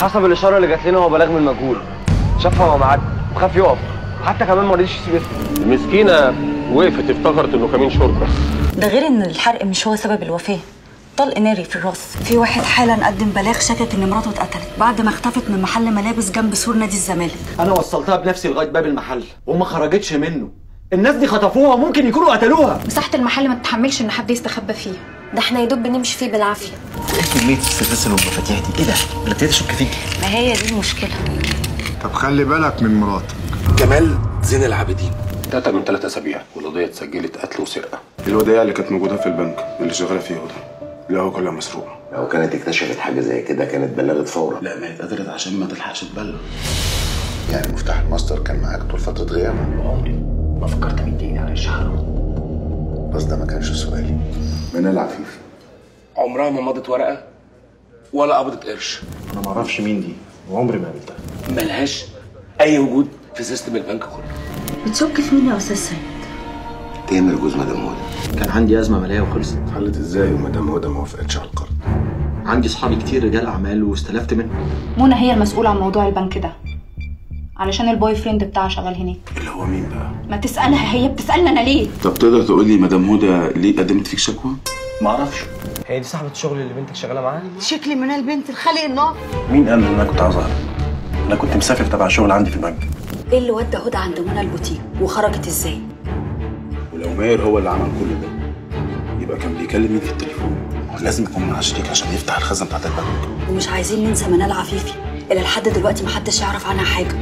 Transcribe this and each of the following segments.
حسب الاشاره اللي جات لنا هو بلاغ من المجهول شافها وهو معدي وخاف يقف حتى كمان ما رضيش يسيب اسمه المسكينة وقفت افتكرت انه كمين شرطة ده غير ان الحرق مش هو سبب الوفاه طلق ناري في الراس في واحد حالا قدم بلاغ شكك ان مراته اتقتلت بعد ما اختفت من محل ملابس جنب سور نادي الزمالك انا وصلتها بنفسي لغايه باب المحل وما خرجتش منه الناس دي خطفوها وممكن يكونوا قتلوها مساحة المحل ما تتحملش ان حد يستخبى فيها ده احنا يا دوب بنمشي فيه بالعافيه ايه كميه السلاسل والمفاتيح دي ايه ده انا ابتديت اشك فيك ما هي دي المشكله طب خلي بالك من مراتك جمال زين العابدين اتقتل من ثلاث اسابيع والقضية اتسجلت قتل وسرقة الودائع اللي كانت موجوده في البنك اللي شغاله فيه هدى لقوها كلها مسروقه لو كانت اكتشفت حاجه زي كده كانت بلغت فورا لا ما هي اتقتلت عشان ما تلحقش تبلغ يعني مفتاح الماستر كان معاك طول فتره غيابك عمري ما فكرت امد ايدي على الشحره بس ده ما كانش سؤالي من العفيف عمرها ما مضت ورقة ولا قبضت قرش انا ما اعرفش مين دي وعمري ما قابلتها ملهاش أي وجود في سيستم البنك كله بتشك في مين يا استاذ سيد تامر جوز مدام هدى كان عندي ازمه ماليه وخلصت حلت ازاي ومدام هدى ما وافقتش على القرض عندي اصحابي كتير رجال اعمال واستلفت منهم منى هي المسؤولة عن موضوع البنك ده علشان البوي فريند بتاعها شغال هناك اللي هو مين بقى ما تسألها هي بتسألنا انا ليه طب تقدر تقول لي مدام هدى ليه قدمت فيك شكوى ما اعرفش هي دي صاحبه الشغل اللي بنتك شغاله معاها شكلي من البنت الخالق النار مين قال ان انا كنت عاوز اعرف انا كنت مسافر تبع شغل عندي في البنك ايه اللي ودى هدى عند منى البوتيك وخرجت ازاي ولو ماهر هو اللي عمل كل ده يبقى كان بيكلم مين في التليفون لازم يكون مع شريك عشان يفتح الخزنه بتاعت البنك ومش عايزين ننسى منال عفيفي اللي لحد دلوقتي محدش يعرف عنها حاجه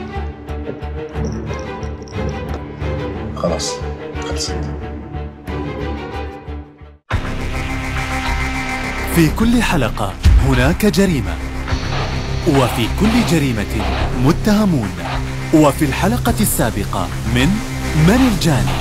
خلاص خلصت في كل حلقة هناك جريمة وفي كل جريمة متهمون وفي الحلقة السابقة من من الجاني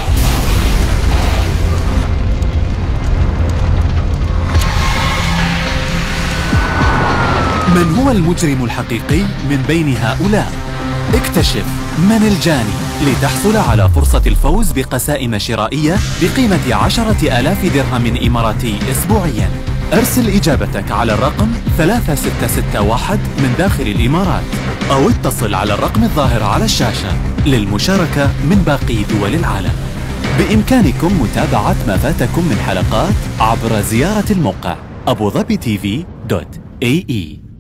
من هو المجرم الحقيقي من بين هؤلاء؟ اكتشف من الجاني لتحصل على فرصة الفوز بقسائم شرائية بقيمة عشرة آلاف درهم إماراتي أسبوعياً أرسل إجابتك على الرقم 3661 من داخل الإمارات أو اتصل على الرقم الظاهر على الشاشة للمشاركة من باقي دول العالم بإمكانكم متابعة ما فاتكم من حلقات عبر زيارة الموقع أبو ظبي تي في دوت اي اي